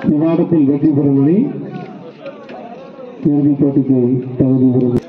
விவாதத்தில் வெற்றி பெறும் அணி இறுதிப் போட்டிக்கு தகுதி பெறும்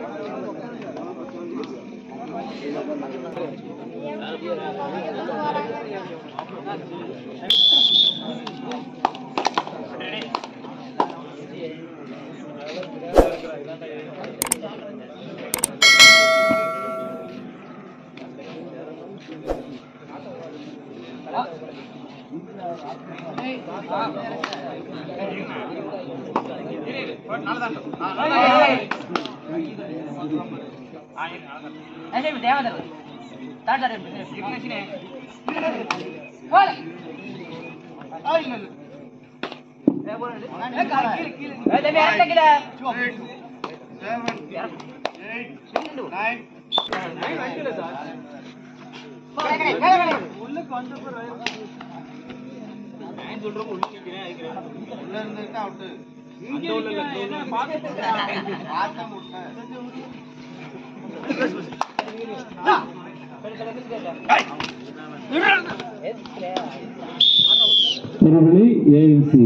மறுபடி ஏஎம்சி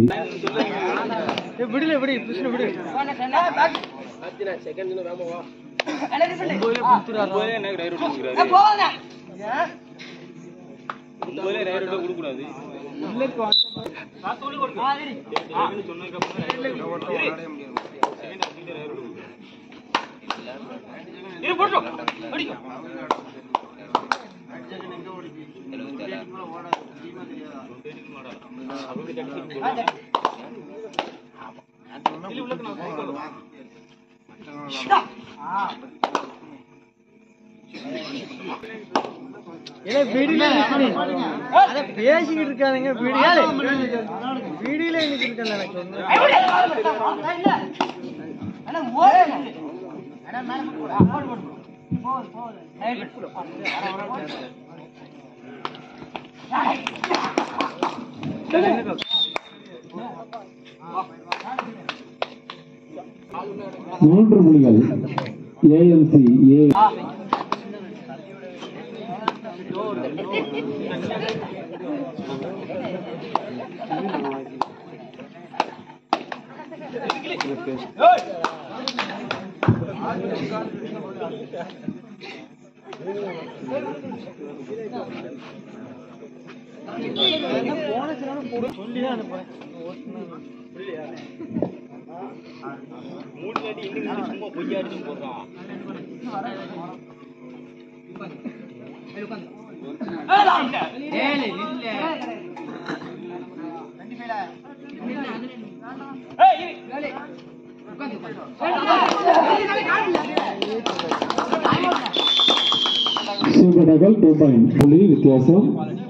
பேசிக்கிட்டு இருக்கானுங்க வீடியோல வீடியோல இருக்காங்க எனக்கு வந்து மூன்று புள்ளிகள் ஏஎம்சி ஏ சொல்லிதான் அனுப்புறேன் சூப்பர் டகல் டூ பாயிண்ட் புள்ளி வித்தியாசம்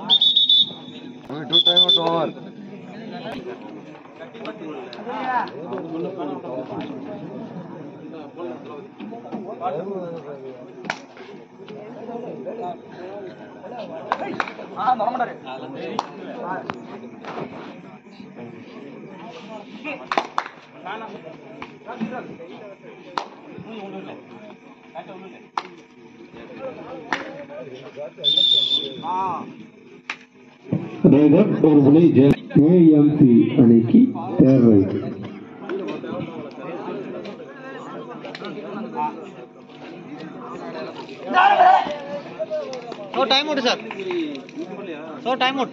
ரைடர் ஒரு புள்ளி ஏஎம்சி அணிக்கு தேர்வை so time out sir so time out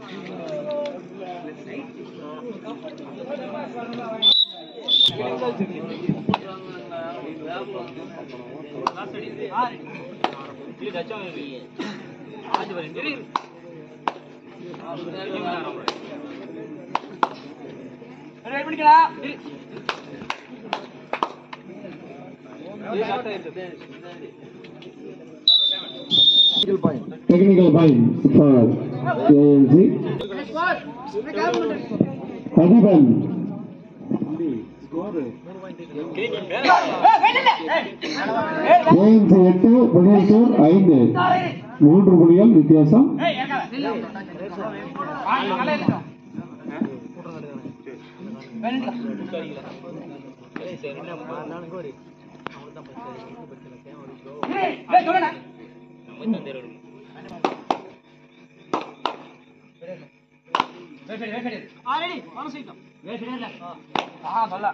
Technical point for AMC. Adiban. AMC எட்டு புனேஸ்வர் ஐந்து மூன்று புள்ளிகள் வித்தியாசம் ஆல்ரெடி மனசு சீக்கிரம் ஆ நல்லா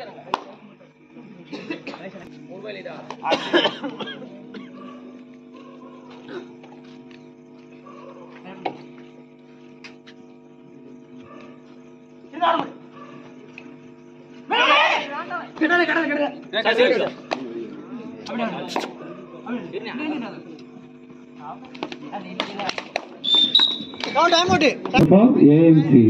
டைம் அவுட் ஃபார் ஏஎம்சி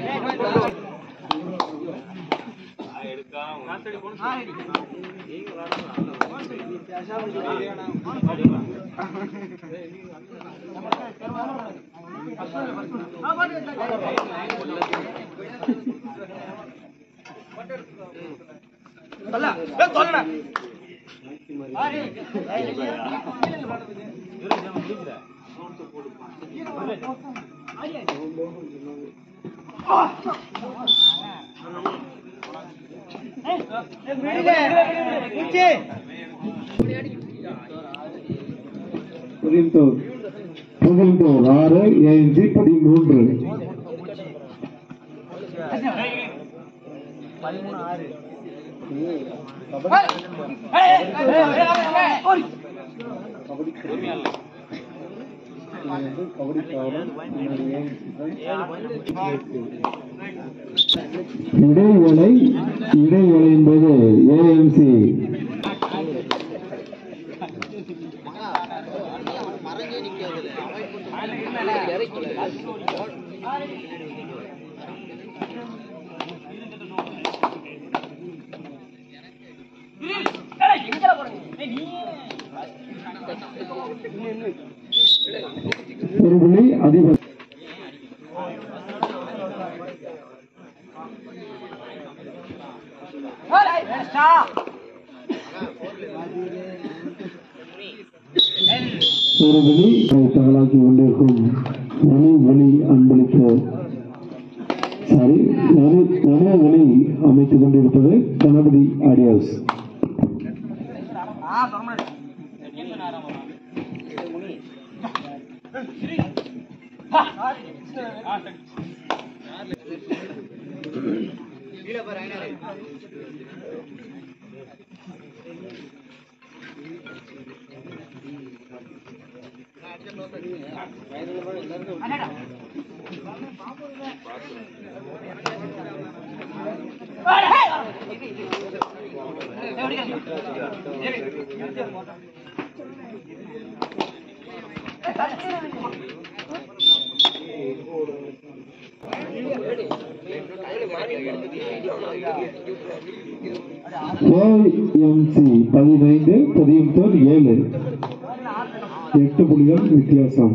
புதியந்தோர் புதியந்தோர் ஆறு ஏஎம்சி பதிமூன்று இடைவேளை இடைவேளை என்பது ஏஎம்சி ஒரு புள்ளி அதிபர் ஒரு வெளி தகவலாக்கி கொண்டிருக்கும் ஒளி ஒளி அன்பளிப்பு சாரி ஒரு ஒரே ஒளி அமைத்துக் கொண்டிருப்பது கணபதி ஆடியோஸ் ஏஎம்சி பதினைந்து பதியம்பத்தோர் ஏழு எட்டு புள்ளிகள் வித்தியாசம்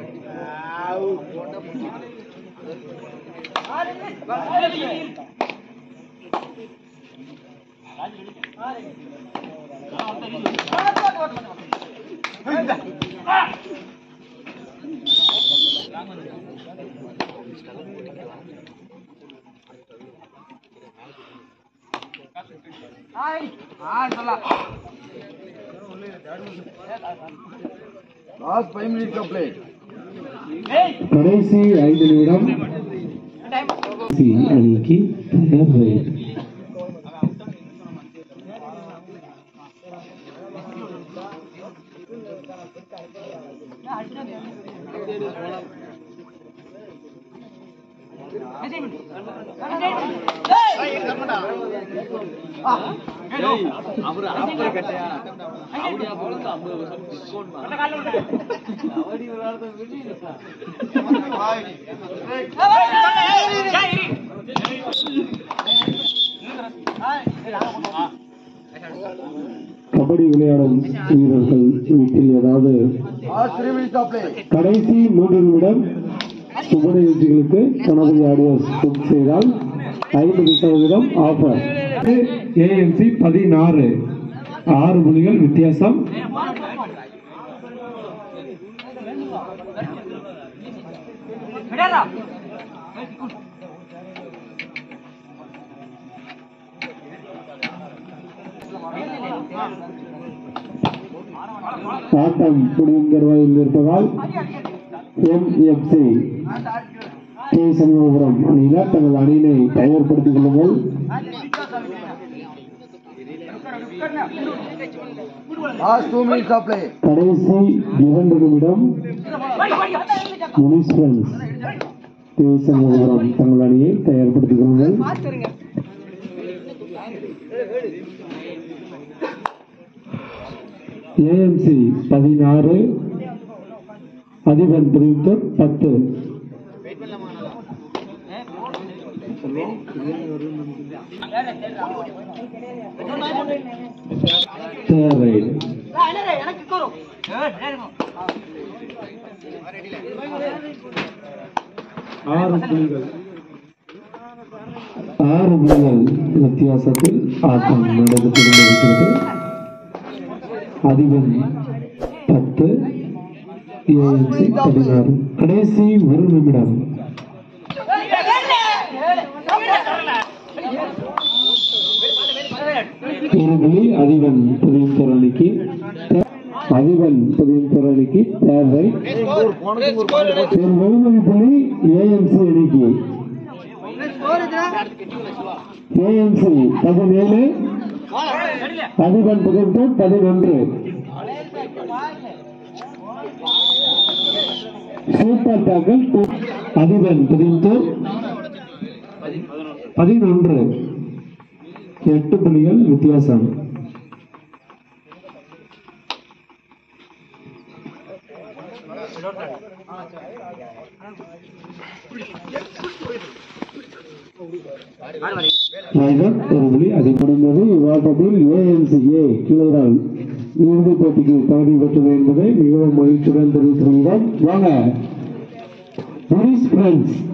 Last five minutes of play. கடைசி ஐந்து நிமிடம் சி அணிக்கு தயார் ரைட் அவரு ஆப்பர் கட்டையா அப்படியா போறது ஐம்பது வருஷம் டிஸ்கவுண்ட் கபடி விளையாடுறது கபடி விளையாடும் வீரர்கள் வீட்டில் ஏதாவது Last three minutes of play. கடைசி மூன்று நிமிடம் சுப நிகழ்ச்சிகளுக்கு கணபதி ஆடியோஸ் புக் செய்தால் ஐம்பது சதவீதம் ஆஃபர் ஏஎம்சி பதினாறு ஆறு புள்ளிகள் வித்தியாசம் ஆட்டம் முடிவுங்கர் வகையில் இருப்பதால் எம்எஃப்சி கே சண்முகபுரம் அணியினர் தங்கள் அணியினை தயார்படுத்திக் கொள்ளுங்கள் Last two minutes of play. கடைசி இரண்டு நிமிடம் முனிஸ்பல்ஸ் கே சண்முகபுரம் தங்கள் அணியை தயார்படுத்திக் கொள்ளுங்கள் ஏஎம்சி பதினாறு அதிபன் பிரிவு பத்து தேவை ஆறு புள்ளிகள் ஆறு புள்ளிகள் வித்தியாசத்தில் ஆட்டம் நடைபெற்று கொண்டிருக்கிறது அதிபன் பத்து ஏஎம்சி பதினாறு கடைசி ஒரு நிமிடம் ஒரு புள்ளி அதிபன் புதியும் திறனிக்கு அதிபன் புதியும் திறனிக்கு தேவை ஒரு முழுமதி புள்ளி ஏஎம்சி அணிக்கு ஏஎம்சி பதினேழு அதிபன் புதிர்ப்பு பதினொன்று சூப்பர் டாக்கல் அதிபன் புதிர்ப்பு பதினொன்று எட்டு புள்ளிகள் வித்தியாசம் ரைடர் ஒரு புள்ளி அதிகப்படுகிறது இவ்வாட்டத்தில் ஏஎன்சி ஏ கிளைகள் இறுதிப் போட்டிக்கு தகுதி பெற்றது என்பதை மிகவும் மகிழ்ச்சியுடன் தெரிவித்துள்ளோம் வாங்க ஹரிஸ் ஃப்ரெண்ட்ஸ்